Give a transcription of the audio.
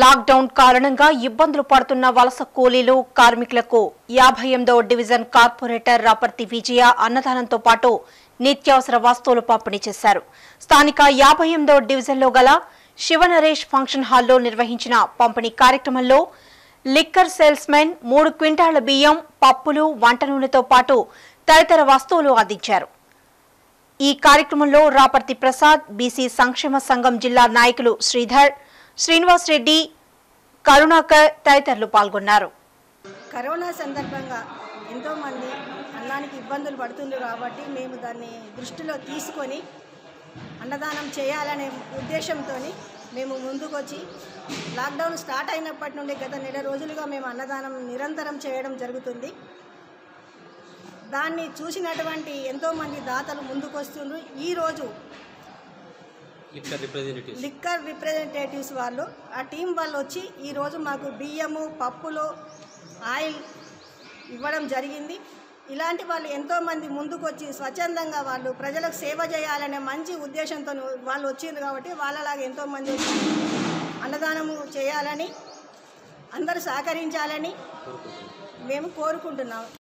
lockdown కారణంగా ఇబ్బందులు పడుతున్న వలస కూలీలు కార్మికులకు యాభై ఎనిమిదో డివిజన్ కార్పొరేటర్ రాపర్తి విజయ అన్నదానంతో పాటు నిత్యావసర వస్తువులు పంపిణీ చేశారు స్థానిక యాభై ఎనిమిదో డివిజన్లో గల శివనరేష్ ఫంక్షన్ హాల్లో నిర్వహించిన పంపిణీ కార్యక్రమంలో లిక్కర్ సేల్స్మెన్ మూడు క్వింటాళ్ల బియ్యం పప్పులు వంట నూనెతో పాటు తదితర వస్తువులు అందించారు ఈ కార్యక్రమంలో రాపర్తి ప్రసాద్ బీసీ సంక్షేమ సంఘం జిల్లా నాయకులు శ్రీధర్ శ్రీనివాస్ రెడ్డి కరుణాకర్ తదితరులు పాల్గొన్నారు కరోనా సందర్భంగా ఎంతోమంది అన్నానికి ఇబ్బందులు పడుతుండ్రు కాబట్టి మేము దాన్ని దృష్టిలో తీసుకొని అన్నదానం చేయాలనే ఉద్దేశంతో మేము ముందుకొచ్చి లాక్డౌన్ స్టార్ట్ అయినప్పటి నుండి గత నెల రోజులుగా మేము అన్నదానం నిరంతరం చేయడం జరుగుతుంది దాన్ని చూసినటువంటి ఎంతోమంది దాతలు ముందుకొస్తుండ్రు ఈరోజు లిక్కర్ రిప్రజెంటేటివ్స్ లిక్కర్ రిప్రజెంటేటివ్స్ వాళ్ళు ఆ టీం వాళ్ళు వచ్చి ఈరోజు మాకు బియ్యము పప్పులు ఆయిల్ ఇవ్వడం జరిగింది ఇలాంటి వాళ్ళు ఎంతోమంది ముందుకు వచ్చి స్వచ్ఛందంగా వాళ్ళు ప్రజలకు సేవ చేయాలనే మంచి ఉద్దేశంతో వాళ్ళు వచ్చింది కాబట్టి వాళ్ళలాగా ఎంతోమంది వచ్చి అన్నదానము చేయాలని అందరూ సహకరించాలని మేము కోరుకుంటున్నాం